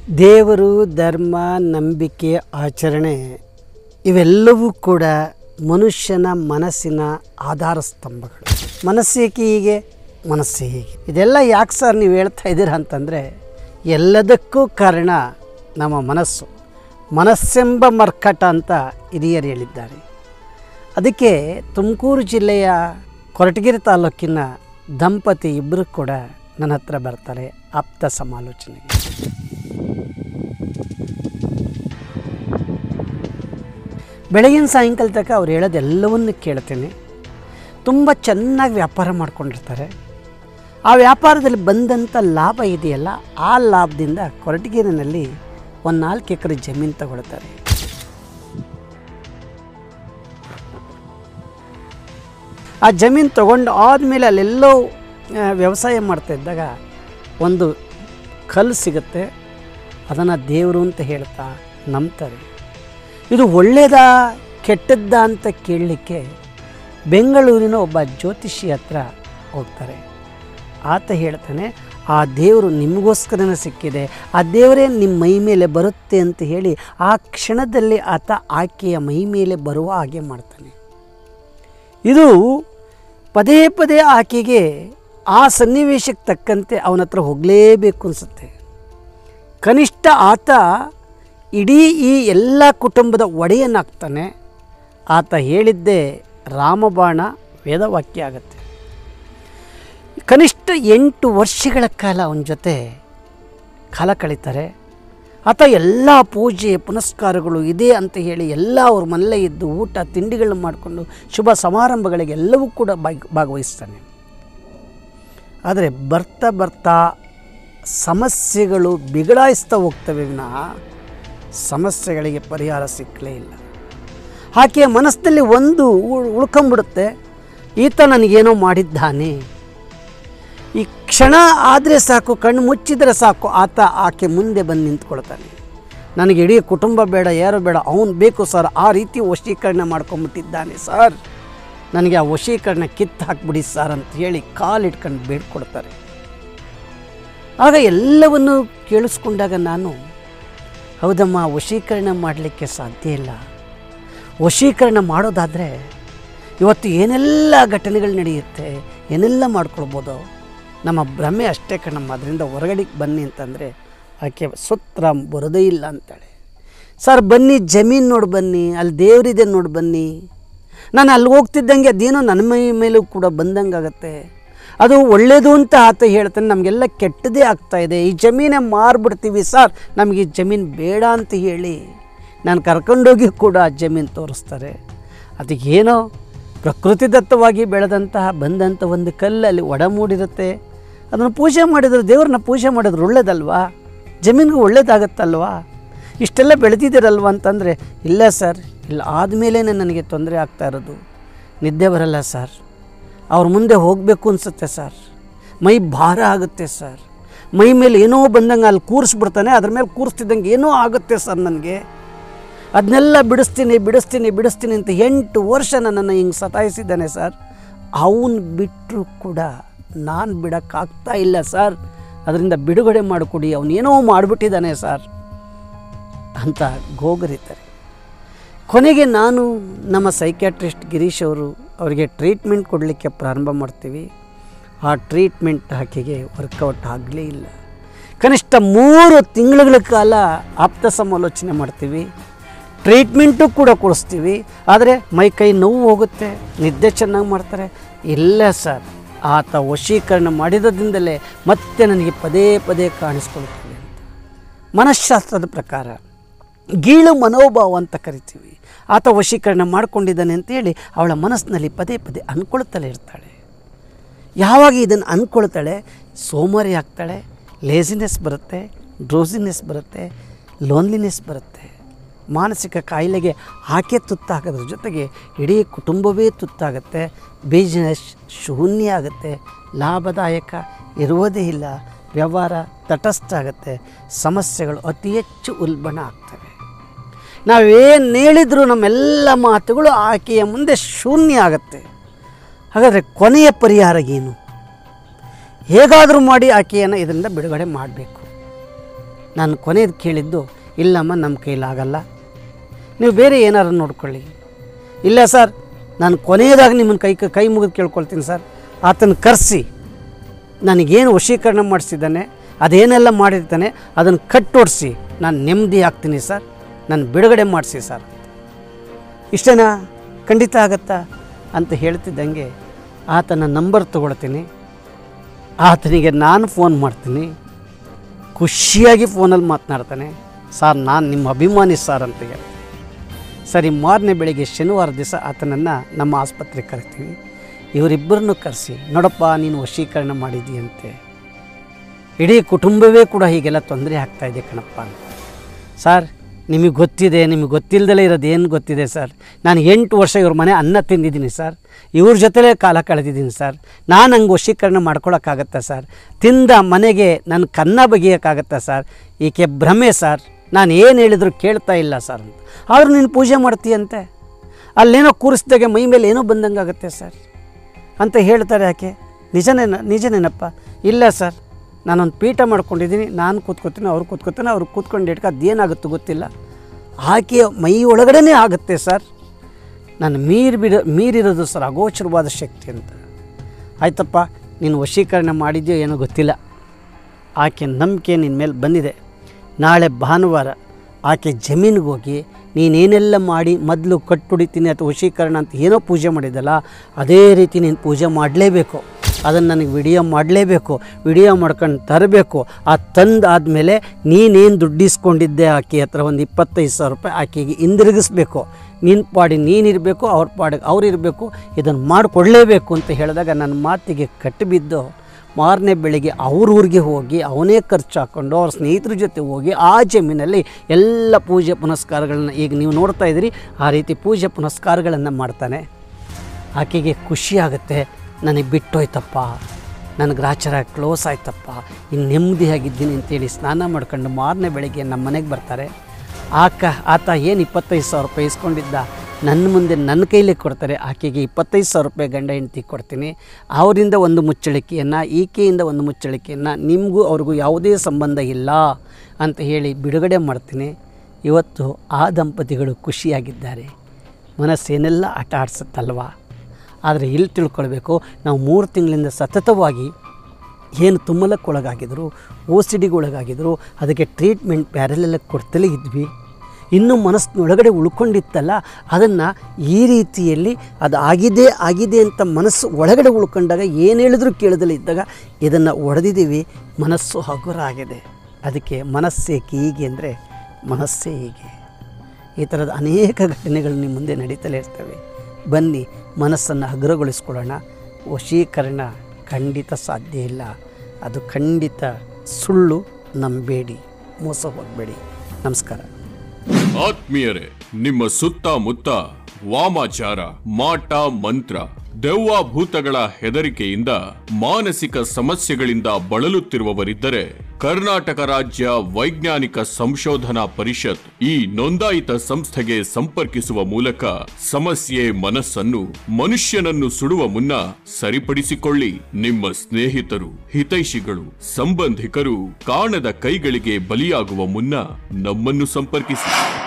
ದೇವರು ಧರ್ಮ ನಂಬಿಕೆ ಆಚರಣೆ ಇವೆಲ್ಲವೂ ಕೂಡ ಮನುಷ್ಯನ ಮನಸ್ಸಿನ ಆಧಾರ ಸ್ತಂಭಗಳು ಮನಸ್ಸೇಕೆ ಹೀಗೆ ಮನಸ್ಸೇ ಹೀಗೆ ಇದೆಲ್ಲ ಯಾಕೆ ಸರ್ ನೀವು ಹೇಳ್ತಾ ಇದ್ದೀರಾ ಅಂತಂದರೆ ಎಲ್ಲದಕ್ಕೂ ಕಾರಣ ನಮ್ಮ ಮನಸ್ಸು ಮನಸ್ಸೆಂಬ ಮರ್ಕಟ ಅಂತ ಹಿರಿಯರು ಹೇಳಿದ್ದಾರೆ ಅದಕ್ಕೆ ತುಮಕೂರು ಜಿಲ್ಲೆಯ ಕೊರಟಗೆರೆ ತಾಲೂಕಿನ ದಂಪತಿ ಇಬ್ಬರು ಕೂಡ ನನ್ನ ಹತ್ರ ಬರ್ತಾರೆ ಆಪ್ತ ಸಮಾಲೋಚನೆಗೆ ಬೆಳಗಿನ ಸಾಯಂಕಾಲ ತನಕ ಅವ್ರು ಹೇಳೋದೆಲ್ಲವನ್ನು ಕೇಳ್ತೇನೆ ತುಂಬ ಚೆನ್ನಾಗಿ ವ್ಯಾಪಾರ ಮಾಡ್ಕೊಂಡಿರ್ತಾರೆ ಆ ವ್ಯಾಪಾರದಲ್ಲಿ ಬಂದಂಥ ಲಾಭ ಇದೆಯಲ್ಲ ಆ ಲಾಭದಿಂದ ಕೊರಟಗೆರೆನಲ್ಲಿ ಒಂದು ನಾಲ್ಕು ಎಕರೆ ಜಮೀನು ತಗೊಳ್ತಾರೆ ಆ ಜಮೀನು ತೊಗೊಂಡು ಆದಮೇಲೆ ಅಲ್ಲೆಲ್ಲೋ ಆ, ವ್ಯವಸಾಯ ಮಾಡ್ತಾ ಇದ್ದಾಗ ಒಂದು ಕಲ್ಲು ಸಿಗುತ್ತೆ ಅದನ್ನು ದೇವರು ಅಂತ ಹೇಳ್ತಾ ನಂಬ್ತಾರೆ ಇದು ಒಳ್ಳೆಯದಾ ಕೆಟ್ಟದ್ದ ಅಂತ ಕೇಳಲಿಕ್ಕೆ ಬೆಂಗಳೂರಿನ ಒಬ್ಬ ಜ್ಯೋತಿಷಿ ಹತ್ರ ಹೋಗ್ತಾರೆ ಆತ ಹೇಳ್ತಾನೆ ಆ ದೇವರು ನಿಮಗೋಸ್ಕರನೇ ಸಿಕ್ಕಿದೆ ಆ ದೇವರೇ ನಿಮ್ಮ ಮೈ ಮೇಲೆ ಬರುತ್ತೆ ಅಂತ ಹೇಳಿ ಆ ಕ್ಷಣದಲ್ಲಿ ಆತ ಆಕೆಯ ಮೈ ಮೇಲೆ ಬರುವ ಹಾಗೆ ಮಾಡ್ತಾನೆ ಇದು ಪದೇ ಪದೇ ಆಕೆಗೆ ಆ ಸನ್ನಿವೇಶಕ್ಕೆ ತಕ್ಕಂತೆ ಅವನ ಹತ್ರ ಹೋಗಲೇಬೇಕು ಅನಿಸುತ್ತೆ ಕನಿಷ್ಠ ಆತ ಇಡೀ ಈ ಎಲ್ಲ ಕುಟುಂಬದ ಒಡೆಯನಾಗ್ತಾನೆ ಆತ ಹೇಳಿದ್ದೇ ರಾಮಬಾಣ ವೇದವಾಕ್ಯ ಆಗತ್ತೆ ಕನಿಷ್ಠ ಎಂಟು ವರ್ಷಗಳ ಕಾಲ ಅವನ ಜೊತೆ ಕಾಲ ಕಳೀತಾರೆ ಆತ ಎಲ್ಲ ಪೂಜೆ ಪುನಸ್ಕಾರಗಳು ಇದೆ ಅಂತ ಹೇಳಿ ಎಲ್ಲ ಅವ್ರ ಮನೆಯಲ್ಲೇ ಇದ್ದು ಊಟ ತಿಂಡಿಗಳನ್ನ ಮಾಡಿಕೊಂಡು ಶುಭ ಸಮಾರಂಭಗಳಿಗೆ ಎಲ್ಲವೂ ಕೂಡ ಭಾಗ ಭಾಗವಹಿಸ್ತಾನೆ ಆದರೆ ಬರ್ತಾ ಬರ್ತಾ ಸಮಸ್ಯೆಗಳು ಬಿಗಡಾಯಿಸ್ತಾ ಹೋಗ್ತವೆ ವಿನಃ ಸಮಸ್ಯೆಗಳಿಗೆ ಪರಿಹಾರ ಸಿಕ್ಕಲೇ ಇಲ್ಲ ಆಕೆಯ ಮನಸ್ಸಿನಲ್ಲಿ ಒಂದು ಉಳ್- ಉಳ್ಕೊಂಬಿಡುತ್ತೆ ಈತ ನನಗೇನೋ ಮಾಡಿದ್ದಾನೆ ಈ ಕ್ಷಣ ಆದರೆ ಸಾಕು ಕಣ್ಣು ಮುಚ್ಚಿದರೆ ಸಾಕು ಆತ ಆಕೆ ಮುಂದೆ ಬಂದು ನಿಂತ್ಕೊಳ್ತಾನೆ ನನಗೆ ಇಡೀ ಕುಟುಂಬ ಬೇಡ ಯಾರು ಬೇಡ ಅವನು ಬೇಕು ಸರ್ ಆ ರೀತಿ ವಶೀಕರಣ ಮಾಡ್ಕೊಂಬಿಟ್ಟಿದ್ದಾನೆ ಸರ್ ನನಗೆ ಆ ವಶೀಕರಣ ಕಿತ್ತು ಹಾಕ್ಬಿಡಿ ಸರ್ ಅಂತ ಹೇಳಿ ಕಾಲಿಟ್ಕೊಂಡು ಬೇಡ್ಕೊಡ್ತಾರೆ ಆಗ ಎಲ್ಲವನ್ನು ಕೇಳಿಸ್ಕೊಂಡಾಗ ನಾನು ಹೌದಮ್ಮ ವಶೀಕರಣ ಮಾಡಲಿಕ್ಕೆ ಸಾಧ್ಯ ಇಲ್ಲ ವಶೀಕರಣ ಮಾಡೋದಾದರೆ ಇವತ್ತು ಏನೆಲ್ಲ ಘಟನೆಗಳು ನಡೆಯುತ್ತೆ ಏನೆಲ್ಲ ಮಾಡ್ಕೊಳ್ಬೋದು ನಮ್ಮ ಭ್ರಮೆ ಅಷ್ಟೇ ಕಣಮ್ಮ ಅದರಿಂದ ಹೊರಗಡೆಗೆ ಬನ್ನಿ ಅಂತಂದರೆ ಆಕೆ ಸುತ್ರ ಬರೋದೇ ಇಲ್ಲ ಅಂತಾಳೆ ಸರ್ ಬನ್ನಿ ಜಮೀನು ನೋಡಿ ಬನ್ನಿ ಅಲ್ಲಿ ದೇವರಿದೆ ನೋಡಿ ಬನ್ನಿ ನಾನು ಅಲ್ಲಿ ಹೋಗ್ತಿದ್ದಂಗೆ ಅದೇನೋ ನನ್ನ ಮೈ ಮೇಲೂ ಕೂಡ ಬಂದಂಗೆ ಆಗುತ್ತೆ ಅದು ಒಳ್ಳೆಯದು ಅಂತ ಆತ ಹೇಳ್ತಾನೆ ನಮಗೆಲ್ಲ ಕೆಟ್ಟದೇ ಆಗ್ತಾ ಇದೆ ಈ ಜಮೀನೇ ಮಾರ್ಬಿಡ್ತೀವಿ ಸರ್ ನಮಗೆ ಈ ಜಮೀನು ಬೇಡ ಅಂತ ಹೇಳಿ ನಾನು ಕರ್ಕೊಂಡೋಗಿ ಕೂಡ ಆ ಜಮೀನು ತೋರಿಸ್ತಾರೆ ಅದಕ್ಕೇನೋ ಪ್ರಕೃತಿದತ್ತವಾಗಿ ಬೆಳೆದಂತಹ ಬಂದಂಥ ಒಂದು ಕಲ್ಲು ಅಲ್ಲಿ ಒಡ ಮೂಡಿರುತ್ತೆ ಅದನ್ನು ಪೂಜೆ ಮಾಡಿದ್ರೆ ದೇವ್ರನ್ನ ಪೂಜೆ ಮಾಡಿದ್ರೆ ಒಳ್ಳೇದಲ್ವಾ ಜಮೀನಿಗೆ ಒಳ್ಳೇದಾಗತ್ತಲ್ವಾ ಇಷ್ಟೆಲ್ಲ ಬೆಳೆದಿದ್ದೀರಲ್ವ ಅಂತಂದರೆ ಇಲ್ಲ ಸರ್ ಇಲ್ಲ ಆದಮೇಲೇ ನನಗೆ ತೊಂದರೆ ಆಗ್ತಾ ಇರೋದು ನಿದ್ದೆ ಬರಲ್ಲ ಸರ್ ಅವ್ರ ಮುಂದೆ ಹೋಗಬೇಕು ಅನಿಸುತ್ತೆ ಸರ್ ಮೈ ಭಾರ ಆಗುತ್ತೆ ಸರ್ ಮೈ ಮೇಲೆ ಏನೋ ಬಂದಂಗೆ ಅಲ್ಲಿ ಕೂರಿಸ್ಬಿಡ್ತಾನೆ ಅದ್ರ ಮೇಲೆ ಕೂರಿಸ್ತಿದ್ದಂಗೆ ಏನೋ ಆಗುತ್ತೆ ಸರ್ ನನಗೆ ಅದನ್ನೆಲ್ಲ ಬಿಡಿಸ್ತೀನಿ ಬಿಡಿಸ್ತೀನಿ ಬಿಡಿಸ್ತೀನಿ ಅಂತ ಎಂಟು ವರ್ಷ ನನ್ನನ್ನು ಹಿಂಗೆ ಸತಾಯಿಸಿದ್ದಾನೆ ಸರ್ ಅವನು ಬಿಟ್ಟರು ಕೂಡ ನಾನು ಬಿಡೋಕ್ಕಾಗ್ತಾ ಇಲ್ಲ ಸರ್ ಅದರಿಂದ ಬಿಡುಗಡೆ ಮಾಡಿಕೊಡಿ ಅವನೇನೋ ಮಾಡಿಬಿಟ್ಟಿದ್ದಾನೆ ಸರ್ ಅಂತ ಗೋಗರಿತಾರೆ ಕೊನೆಗೆ ನಾನು ನಮ್ಮ ಸೈಕ್ಯಾಟ್ರಿಸ್ಟ್ ಗಿರೀಶ್ ಅವರು ಅವರಿಗೆ ಟ್ರೀಟ್ಮೆಂಟ್ ಕೊಡಲಿಕ್ಕೆ ಪ್ರಾರಂಭ ಮಾಡ್ತೀವಿ ಆ ಟ್ರೀಟ್ಮೆಂಟ್ ಆಕೆಗೆ ವರ್ಕೌಟ್ ಆಗಲೇ ಇಲ್ಲ ಕನಿಷ್ಠ ಮೂರು ತಿಂಗಳುಗಳ ಕಾಲ ಆಪ್ತ ಸಮಾಲೋಚನೆ ಮಾಡ್ತೀವಿ ಟ್ರೀಟ್ಮೆಂಟು ಕೂಡ ಕೊಡಿಸ್ತೀವಿ ಆದರೆ ಮೈ ಕೈ ನೋವು ಹೋಗುತ್ತೆ ನಿದ್ದೆ ಚೆನ್ನಾಗಿ ಮಾಡ್ತಾರೆ ಇಲ್ಲ ಸರ್ ಆತ ವಶೀಕರಣ ಮಾಡಿರೋದ್ರಿಂದಲೇ ಮತ್ತೆ ನನಗೆ ಪದೇ ಪದೇ ಕಾಣಿಸ್ಕೊಳ್ತದೆ ಅಂತ ಮನಃಶಾಸ್ತ್ರದ ಪ್ರಕಾರ ಗೀಳು ಮನೋಭಾವ ಅಂತ ಕರಿತೀವಿ ಆತ ವಶೀಕರಣ ಮಾಡ್ಕೊಂಡಿದ್ದಾನೆ ಅಂತೇಳಿ ಅವಳ ಮನಸ್ಸಿನಲ್ಲಿ ಪದೇ ಪದೇ ಅಂದ್ಕೊಳ್ತಲೇ ಇರ್ತಾಳೆ ಯಾವಾಗ ಇದನ್ನು ಅಂದ್ಕೊಳ್ತಾಳೆ ಸೋಮಾರಿ ಆಗ್ತಾಳೆ ಲೇಸಿನೆಸ್ ಬರುತ್ತೆ ಡ್ರೋಸಿನೆಸ್ ಬರುತ್ತೆ ಲೋನ್ಲಿನೆಸ್ ಬರುತ್ತೆ ಮಾನಸಿಕ ಕಾಯಿಲೆಗೆ ಆಕೆ ತುತ್ತಾಗೋದ್ರ ಜೊತೆಗೆ ಇಡೀ ಕುಟುಂಬವೇ ತುತ್ತಾಗುತ್ತೆ ಬಿಸ್ನೆಸ್ ಶೂನ್ಯ ಆಗುತ್ತೆ ಲಾಭದಾಯಕ ಇರುವುದೇ ಇಲ್ಲ ವ್ಯವಹಾರ ತಟಸ್ಥ ಆಗುತ್ತೆ ಸಮಸ್ಯೆಗಳು ಅತಿ ಹೆಚ್ಚು ಉಲ್ಬಣ ಆಗ್ತವೆ ನಾವೇನು ಹೇಳಿದ್ರು ನಮ್ಮೆಲ್ಲ ಮಾತುಗಳು ಆಕೆಯ ಮುಂದೆ ಶೂನ್ಯ ಆಗುತ್ತೆ ಹಾಗಾದರೆ ಕೊನೆಯ ಪರಿಹಾರ ಏನು ಹೇಗಾದರೂ ಮಾಡಿ ಆಕೆಯನ್ನು ಇದರಿಂದ ಬಿಡುಗಡೆ ಮಾಡಬೇಕು ನಾನು ಕೊನೆಯದು ಕೇಳಿದ್ದು ಇಲ್ಲಮ್ಮ ನಮ್ಮ ಕೈಲಾಗಲ್ಲ ನೀವು ಬೇರೆ ಏನಾರು ನೋಡ್ಕೊಳ್ಳಿ ಇಲ್ಲ ಸರ್ ನಾನು ಕೊನೆಯದಾಗಿ ನಿಮ್ಮನ್ನು ಕೈ ಕೈ ಮುಗಿದು ಕೇಳ್ಕೊಳ್ತೀನಿ ಸರ್ ಆತನ ಕರೆಸಿ ನನಗೇನು ವಶೀಕರಣ ಮಾಡಿಸಿದ್ದಾನೆ ಅದೇನೆಲ್ಲ ಮಾಡಿರ್ತಾನೆ ಅದನ್ನು ಕಟ್ಟೋಡಿಸಿ ನಾನು ನೆಮ್ಮದಿ ಆಗ್ತೀನಿ ಸರ್ ನಾನು ಬಿಡುಗಡೆ ಮಾಡಿಸಿ ಸರ್ ಇಷ್ಟೇನಾ ಖಂಡಿತ ಆಗತ್ತಾ ಅಂತ ಹೇಳ್ತಿದ್ದಂಗೆ ಆತನ ನಂಬರ್ ತೊಗೊಳ್ತೀನಿ ಆತನಿಗೆ ನಾನು ಫೋನ್ ಮಾಡ್ತೀನಿ ಖುಷಿಯಾಗಿ ಫೋನಲ್ಲಿ ಮಾತನಾಡ್ತಾನೆ ಸರ್ ನಾನು ನಿಮ್ಮ ಅಭಿಮಾನಿ ಸರ್ ಅಂತ ಹೇಳಿ ಸರಿ ಮಾರನೇ ಬೆಳಿಗ್ಗೆ ಶನಿವಾರ ದಿವಸ ಆತನನ್ನು ನಮ್ಮ ಆಸ್ಪತ್ರೆಗೆ ಕರಿತೀವಿ ಇವರಿಬ್ಬರನ್ನು ಕರೆಸಿ ನೋಡಪ್ಪ ನೀನು ವಶೀಕರಣ ಮಾಡಿದೀಯಂತೆ ಇಡೀ ಕುಟುಂಬವೇ ಕೂಡ ಹೀಗೆಲ್ಲ ತೊಂದರೆ ಆಗ್ತಾಯಿದೆ ಕಣಪ್ಪ ಅಂತ ಸರ್ ನಿಮಗೆ ಗೊತ್ತಿದೆ ನಿಮಗೆ ಗೊತ್ತಿಲ್ಲದಲೇ ಇರೋದು ಏನು ಗೊತ್ತಿದೆ ಸರ್ ನಾನು ಎಂಟು ವರ್ಷ ಇವ್ರ ಮನೆ ಅನ್ನ ತಿಂದಿದ್ದೀನಿ ಸರ್ ಇವ್ರ ಜೊತೆಲೇ ಕಾಲ ಕಳೆದಿದ್ದೀನಿ ಸರ್ ನಾನು ಹಂಗೆ ವಶೀಕರಣ ಮಾಡ್ಕೊಳಕ್ಕಾಗತ್ತಾ ಸರ್ ತಿಂದ ಮನೆಗೆ ನನ್ನ ಕನ್ನ ಬಗೆಯೋಕ್ಕಾಗತ್ತಾ ಸರ್ ಈಕೆ ಭ್ರಮೆ ಸರ್ ನಾನು ಏನು ಹೇಳಿದ್ರು ಕೇಳ್ತಾ ಇಲ್ಲ ಸರ್ ಅಂತ ಆದರೂ ನೀನು ಪೂಜೆ ಮಾಡ್ತೀಯಂತೆ ಅಲ್ಲೇನೋ ಕೂರಿಸ್ದಾಗೆ ಮೈ ಮೇಲೆ ಏನೋ ಬಂದಂಗೆ ಆಗುತ್ತೆ ಸರ್ ಅಂತ ಹೇಳ್ತಾರೆ ಯಾಕೆ ನಿಜನೇನ ನಿಜನೇನಪ್ಪ ಇಲ್ಲ ಸರ್ ನಾನೊಂದು ಪೀಠ ಮಾಡ್ಕೊಂಡಿದ್ದೀನಿ ನಾನು ಕೂತ್ಕೋತೀನಿ ಅವ್ರು ಕೂತ್ಕೋತೀನಿ ಅವ್ರು ಕೂತ್ಕೊಂಡು ಇಟ್ಕ ಅದೇನಾಗುತ್ತೋ ಗೊತ್ತಿಲ್ಲ ಆಕೆಯ ಮೈ ಒಳಗಡೆನೇ ಆಗುತ್ತೆ ಸರ್ ನಾನು ಮೀರಿ ಬಿಡ ಮೀರಿರೋದು ಸರ್ ಅಗೋಚರವಾದ ಶಕ್ತಿ ಅಂತ ಆಯ್ತಪ್ಪ ನೀನು ವಶೀಕರಣ ಮಾಡಿದ್ಯೋ ಏನೋ ಗೊತ್ತಿಲ್ಲ ಆಕೆ ನಂಬಿಕೆ ನಿನ್ನ ಮೇಲೆ ಬಂದಿದೆ ನಾಳೆ ಭಾನುವಾರ ಆಕೆ ಜಮೀನಿಗೆ ಹೋಗಿ ನೀನೇನೆಲ್ಲ ಮಾಡಿ ಮೊದಲು ಕಟ್ಟುಡಿತೀನಿ ಅಥವಾ ವಶೀಕರಣ ಅಂತ ಏನೋ ಪೂಜೆ ಮಾಡಿದ್ದಲ್ಲ ಅದೇ ರೀತಿ ನೀನು ಪೂಜೆ ಮಾಡಲೇಬೇಕು ಅದನ್ನು ನನಗೆ ವಿಡಿಯೋ ಮಾಡಲೇಬೇಕು ವಿಡಿಯೋ ಮಾಡ್ಕೊಂಡು ತರಬೇಕು ಆ ತಂದು ಆದಮೇಲೆ ನೀನೇನು ದುಡ್ಡಿಸ್ಕೊಂಡಿದ್ದೆ ಆಕೆ ಹತ್ರ ಒಂದು ಇಪ್ಪತ್ತೈದು ಸಾವಿರ ರೂಪಾಯಿ ಆಕೆಗೆ ಹಿಂದಿರುಗಿಸ್ಬೇಕು ನಿನ್ನ ಪಾಡಿ ನೀನಿರಬೇಕು ಅವ್ರ ಪಾಡಿಗೆ ಅವ್ರು ಇರಬೇಕು ಇದನ್ನು ಮಾಡಿಕೊಡ್ಲೇಬೇಕು ಅಂತ ಹೇಳಿದಾಗ ನನ್ನ ಮಾತಿಗೆ ಕಟ್ಟಿಬಿದ್ದು ಮಾರನೇ ಬೆಳಿಗ್ಗೆ ಅವ್ರ ಊರಿಗೆ ಹೋಗಿ ಅವನೇ ಖರ್ಚು ಹಾಕ್ಕೊಂಡು ಅವ್ರ ಸ್ನೇಹಿತರ ಜೊತೆ ಹೋಗಿ ಆ ಜಮೀನಲ್ಲಿ ಎಲ್ಲ ಪೂಜೆ ಪುನಸ್ಕಾರಗಳನ್ನ ಈಗ ನೀವು ನೋಡ್ತಾ ಇದ್ದೀರಿ ಆ ರೀತಿ ಪೂಜೆ ಪುನಸ್ಕಾರಗಳನ್ನು ಮಾಡ್ತಾನೆ ಆಕೆಗೆ ಖುಷಿ ಆಗುತ್ತೆ ನನಗೆ ಬಿಟ್ಟೋಯ್ತಪ್ಪ ನನಗೆ ಗ್ರಾಚಾರ ಕ್ಲೋಸ್ ಆಯ್ತಪ್ಪ ಇನ್ನು ನೆಮ್ಮದಿಯಾಗಿದ್ದೀನಿ ಅಂತೇಳಿ ಸ್ನಾನ ಮಾಡ್ಕೊಂಡು ಮಾರನೇ ಬೆಳಗ್ಗೆ ನಮ್ಮ ಮನೆಗೆ ಬರ್ತಾರೆ ಆಕ ಆತ ಏನು ಇಪ್ಪತ್ತೈದು ಸಾವಿರ ರೂಪಾಯಿ ಇಸ್ಕೊಂಡಿದ್ದ ನನ್ನ ಮುಂದೆ ನನ್ನ ಕೈಲೇ ಕೊಡ್ತಾರೆ ಆಕೆಗೆ ಇಪ್ಪತ್ತೈದು ಸಾವಿರ ರೂಪಾಯಿ ಗಂಡ ಹೆಂಡ್ತಿ ಕೊಡ್ತೀನಿ ಅವರಿಂದ ಒಂದು ಮುಚ್ಚಳಿಕೆಯನ್ನು ಈಕೆಯಿಂದ ಒಂದು ಮುಚ್ಚಳಿಕೆಯನ್ನು ನಿಮಗೂ ಅವ್ರಿಗೂ ಯಾವುದೇ ಸಂಬಂಧ ಇಲ್ಲ ಅಂತ ಹೇಳಿ ಬಿಡುಗಡೆ ಮಾಡ್ತೀನಿ ಇವತ್ತು ಆ ದಂಪತಿಗಳು ಖುಷಿಯಾಗಿದ್ದಾರೆ ಮನಸ್ಸೇನೆಲ್ಲ ಆಟ ಆಡ್ಸುತ್ತಲ್ವಾ ಆದರೆ ಇಲ್ಲಿ ತಿಳ್ಕೊಳ್ಬೇಕು ನಾವು ಮೂರು ತಿಂಗಳಿಂದ ಸತತವಾಗಿ ಏನು ತುಮ್ಮಲಕ್ಕೊಳಗಾಗಿದ್ರು ಓ ಸಿ ಡಿಗೊಳಗಾಗಿದ್ರು ಅದಕ್ಕೆ ಟ್ರೀಟ್ಮೆಂಟ್ ಪ್ಯಾರಲೆಲ್ಲ ಕೊಡ್ತಲೇ ಇದ್ವಿ ಇನ್ನೂ ಮನಸ್ಸಿನೊಳಗಡೆ ಉಳ್ಕೊಂಡಿತ್ತಲ್ಲ ಅದನ್ನು ಈ ರೀತಿಯಲ್ಲಿ ಅದು ಆಗಿದೆ ಆಗಿದೆ ಅಂತ ಮನಸ್ಸು ಒಳಗಡೆ ಉಳ್ಕೊಂಡಾಗ ಏನು ಹೇಳಿದ್ರು ಕೇಳದಲ್ಲೇ ಇದ್ದಾಗ ಇದನ್ನು ಒಡೆದಿದ್ದೀವಿ ಮನಸ್ಸು ಹಗುರ ಆಗಿದೆ ಅದಕ್ಕೆ ಮನಸ್ಸೇಕೆ ಹೀಗೆ ಅಂದರೆ ಮನಸ್ಸೇ ಹೀಗೆ ಈ ಥರದ ಅನೇಕ ಘಟನೆಗಳು ನಿಮ್ಮ ಮುಂದೆ ನಡೀತಲೇ ಇರ್ತವೆ ಬನ್ನಿ ಮನಸ್ಸನ್ನು ಹಗುರಗೊಳಿಸ್ಕೊಳ್ಳೋಣ ವಶೀಕರಣ ಖಂಡಿತ ಸಾಧ್ಯ ಇಲ್ಲ ಅದು ಖಂಡಿತ ಸುಳ್ಳು ನಂಬೇಡಿ ಮೋಸ ಹೋಗಬೇಡಿ ನಮಸ್ಕಾರ ಆತ್ಮೀಯರೇ ನಿಮ್ಮ ಸುತ್ತಮುತ್ತ ವಾಮಾಚಾರ ಮಾಟ ಮಂತ್ರ ದೆವ್ವ ಭೂತಗಳ ಹೆದರಿಕೆಯಿಂದ ಮಾನಸಿಕ ಸಮಸ್ಯೆಗಳಿಂದ ಬಳಲುತ್ತಿರುವವರಿದ್ದರೆ ಕರ್ನಾಟಕ ರಾಜ್ಯ ವೈಜ್ಞಾನಿಕ ಸಂಶೋಧನಾ ಪರಿಷತ್ ಈ ನೋಂದಾಯಿತ ಸಂಸ್ಥೆಗೆ ಸಂಪರ್ಕಿಸುವ ಮೂಲಕ ಸಮಸ್ಯೆ ಮನಸ್ಸನ್ನು ಮನುಷ್ಯನನ್ನು ಸುಡುವ ಮುನ್ನ ಸರಿಪಡಿಸಿಕೊಳ್ಳಿ ನಿಮ್ಮ ಸ್ನೇಹಿತರು ಹಿತೈಷಿಗಳು ಸಂಬಂಧಿಕರು ಕಾಣದ ಕೈಗಳಿಗೆ ಬಲಿಯಾಗುವ ಮುನ್ನ ನಮ್ಮನ್ನು ಸಂಪರ್ಕಿಸಿ